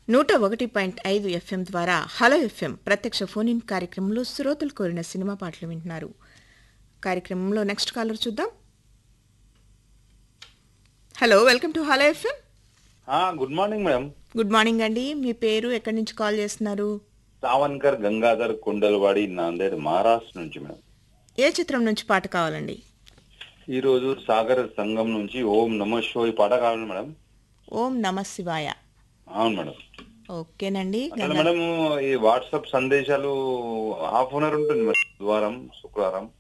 నూట ఒకటి పాయింట్ ఐదు ఎఫ్ఎం ద్వారా హలో ఎఫ్ఎం ప్రత్యక్ష ఫోన్ ఇన్ కార్యక్రమంలో శ్రోతలు కోరిన సినిమా పాటలు వింటున్నారు కార్యక్రమంలో నెక్స్ట్ కాలర్ చూద్దాం hello welcome to hello FM ఆ, good morning madam good morning అండి మీ పేరు ఎక్కడి నుంచి కాల్ చేస్తున్నారు సావన్కర్ గంగాధర్ కుండలవాడి నాందేడ్ మహారాష్ట్ర నుంచి మేడం ఏ చిత్రం నుంచి పాట కావాలండి ఈ రోజు సాగర సంఘం నుంచి ఓం నమ షో ఈ పాట కావాలి మేడం ఓం నమ శివాయ అవును మేడం ఓకేనండి అసలు మేడం ఈ వాట్సాప్ సందేశాలు హాఫ్ అన్ అవర్ ఉంటుంది మేడం బుధవారం శుక్రవారం